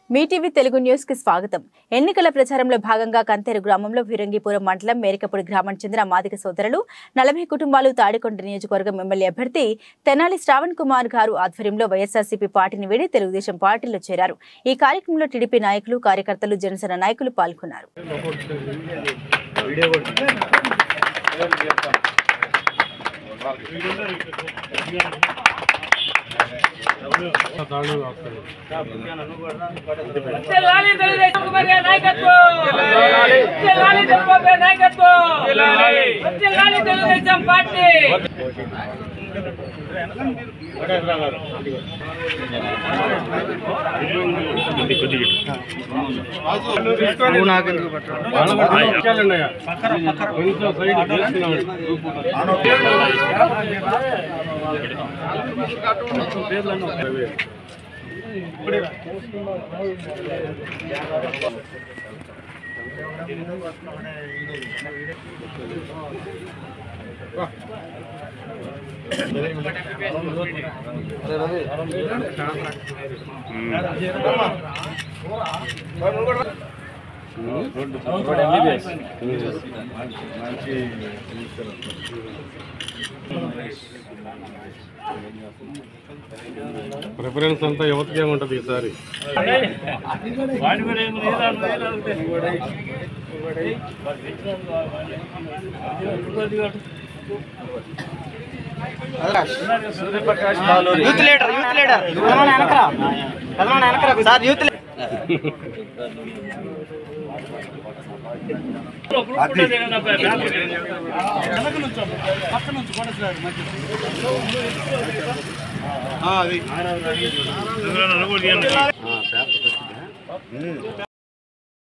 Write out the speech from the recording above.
మీ TV Telugu news కి స్వాగతం ఎన్నికల ప్రచారంలో భాగంగా కంతేరు గ్రామంలో ఫిరంగిపురం మండలం మేరకపూడి గ్రామం చెందిన మాదిక సోదరులు నలభై కుటుంబాలు తాడికొండ నియోజకవర్గం ఎమ్మెల్యే అభ్యర్థి తెనాలి శ్రావణ్ కుమార్ గారు ఆధ్వర్యంలో వైఎస్ఆర్సీపీ పార్టీని వీడి తెలుగుదేశం పార్టీలో చేరారు ఈ కార్యక్రమంలో టీడీపీ నాయకులు కార్యకర్తలు జనసేన నాయకులు పాల్గొన్నారు తెల్లాలి తెలుగుదేశం కుమార్ గారి నాయకత్వం తెల్లాలి చంద్రబాబు గారి నాయకత్వం తెల్లాలి తెలుగుదేశం పార్టీ ప్రిఫరెన్స్ అంతా యువతకే ఉంటుంది ఈసారి యూత్ లీడర్ యూత్ లీడర్ పదమూడు వెనకరా పదమూడు వెనకరా సార్ యూత్